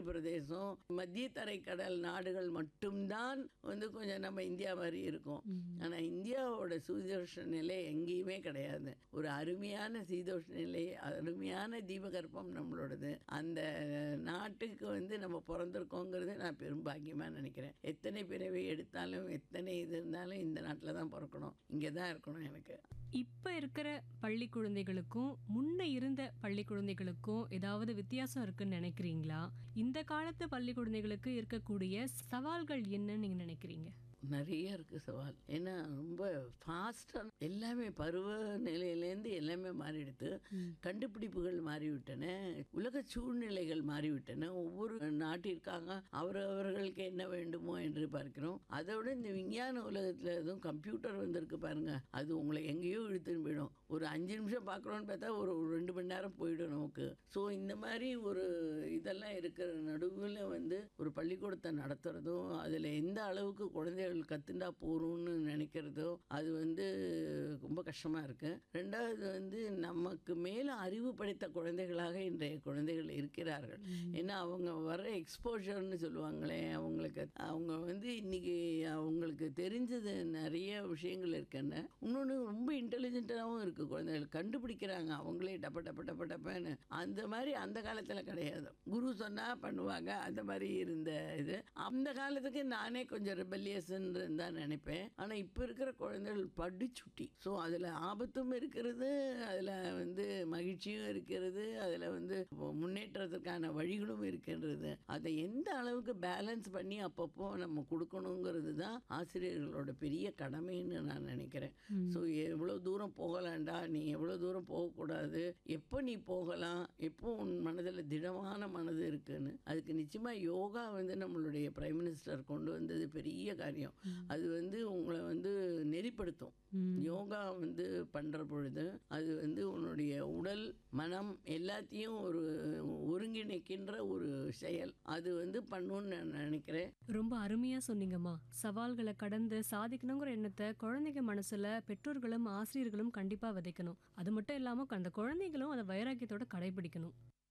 பிரதேசம் மத்திய தரைக்கடல் நாடுகள் மட்டும்தான் வந்து கொஞ்சம் நம்ம இந்தியா மாதிரி இருக்கும் ஆனா இந்தியாவோட சீதோஷ்ண நிலை எங்கேயுமே கிடையாது ஒரு அருமையான சீதோஷ்ண நிலை அருமையான தீபகற்பம் நம்மளோடது அந்த நாட்டுக்கு வந்து நம்ம பிறந்திருக்கோங்கிறது நான் பெரும்பாக்கியமாக நினைக்கிறேன் எத்தனை பிறவி எடுத்தாலும் எத்தனை இது இருந்தாலும் இந்த நாட்டில் தான் பிறக்கணும் இங்கே தான் இருக்கணும் எனக்கு இப்ப இருக்கிற பள்ளி குழந்தைகளுக்கும் முன்ன இருந்த பள்ளி குழந்தைகளுக்கும் ஏதாவது வித்தியாசம் இருக்குன்னு நினைக்கிறீங்களா இந்த காலத்து பள்ளி குழந்தைகளுக்கு இருக்கக்கூடிய சவால்கள் என்னன்னு நீங்க நினைக்கிறீங்க நிறைய இருக்கு சவால் ஏன்னா ரொம்ப ஃபாஸ்டாக எல்லாமே பருவ நிலையிலேருந்து எல்லாமே மாறிடுது கண்டுபிடிப்புகள் மாறிவிட்டன உலக சூழ்நிலைகள் மாறிவிட்டன ஒவ்வொரு நாட்டிற்காக அவரவர்களுக்கு என்ன வேண்டுமோ என்று பார்க்கிறோம் அதோட இந்த விஞ்ஞான உலகத்தில் எதுவும் கம்ப்யூட்டர் வந்திருக்கு பாருங்க அது உங்களை எங்கேயோ இழுத்துன்னு போயிடும் ஒரு அஞ்சு நிமிஷம் பார்க்குறோன்னு பார்த்தா ஒரு ஒரு ரெண்டு மணி நேரம் போயிடும் நமக்கு ஸோ இந்த மாதிரி ஒரு இதெல்லாம் இருக்கிற நடுவில் வந்து ஒரு பள்ளிக்கூடத்தை நடத்துறதும் அதில் எந்த அளவுக்கு குழந்தைகள் கத்துண்டா போகிறோம்னு நினைக்கிறதோ அது வந்து ரொம்ப கஷ்டமாக இருக்கு ரெண்டாவது வந்து நமக்கு மேலே அறிவு படைத்த குழந்தைகளாக இன்றைய குழந்தைகள் இருக்கிறார்கள் ஏன்னா அவங்க வர எக்ஸ்போஷர்னு சொல்லுவாங்களே அவங்களுக்கு அவங்க வந்து இன்னைக்கு அவங்களுக்கு தெரிஞ்சது நிறைய விஷயங்கள் இருக்குன்னு இன்னொன்று ரொம்ப இன்டெலிஜென்ட்டாகவும் இருக்குது குழந்தைகள் கண்டுபிடிக்கிறாங்க அவங்களே டப்ப டப்ப டப்ப டப்பன்னு அந்த மாதிரி அந்த காலத்தில் கிடையாது குரு சொன்னால் பண்ணுவாங்க அந்த மாதிரி இருந்த இது அந்த காலத்துக்கு நானே கொஞ்சம் ரிபல்லியஸ்ன்னு தான் நினைப்பேன் ஆனால் இப்போ இருக்கிற குழந்தைகள் படிச்சுட்டி ஸோ அதில் ஆபத்தும் இருக்கிறது அதில் வந்து மகிழ்ச்சியும் இருக்கிறது அதில் வந்து முன்னேற்றத்துக்கான வழிகளும் இருக்கின்றது அதை எந்த அளவுக்கு பேலன்ஸ் பண்ணி அப்பப்போ நம்ம கொடுக்கணுங்கிறது தான் ஆசிரியர்களோட பெரிய கடமைன்னு நான் நினைக்கிறேன் ஸோ எவ்வளோ தூரம் போகலாண்டா நீ எவ்வளோ தூரம் போகக்கூடாது எப்போ நீ போகலாம் எப்போ உன் மனதில் திடமான மனது இருக்குன்னு அதுக்கு நிச்சயமாக யோகா வந்து நம்மளுடைய பிரைம் மினிஸ்டர் கொண்டு வந்தது பெரிய காரியம் அது வந்து உங்களை வந்து நெறிப்படுத்தும் யோகா வந்து பண்ணுற பொழுது அது வந்து உன்னுடைய உடல் மனம் எல்லாத்தையும் ஒரு ஒருங்கிணைக்கின்ற ஒரு செயல் அது வந்து பண்ணுன்னு நான் நினைக்கிறேன் ரொம்ப அருமையா சொன்னீங்கம்மா சவால்களை கடந்து சாதிக்கணுங்கிற எண்ணத்தை குழந்தைங்க மனசுல பெற்றோர்களும் ஆசிரியர்களும் கண்டிப்பா விதைக்கணும் அது மட்டும் இல்லாம அந்த குழந்தைகளும் அதை வைராக்கியத்தோட கடைபிடிக்கணும்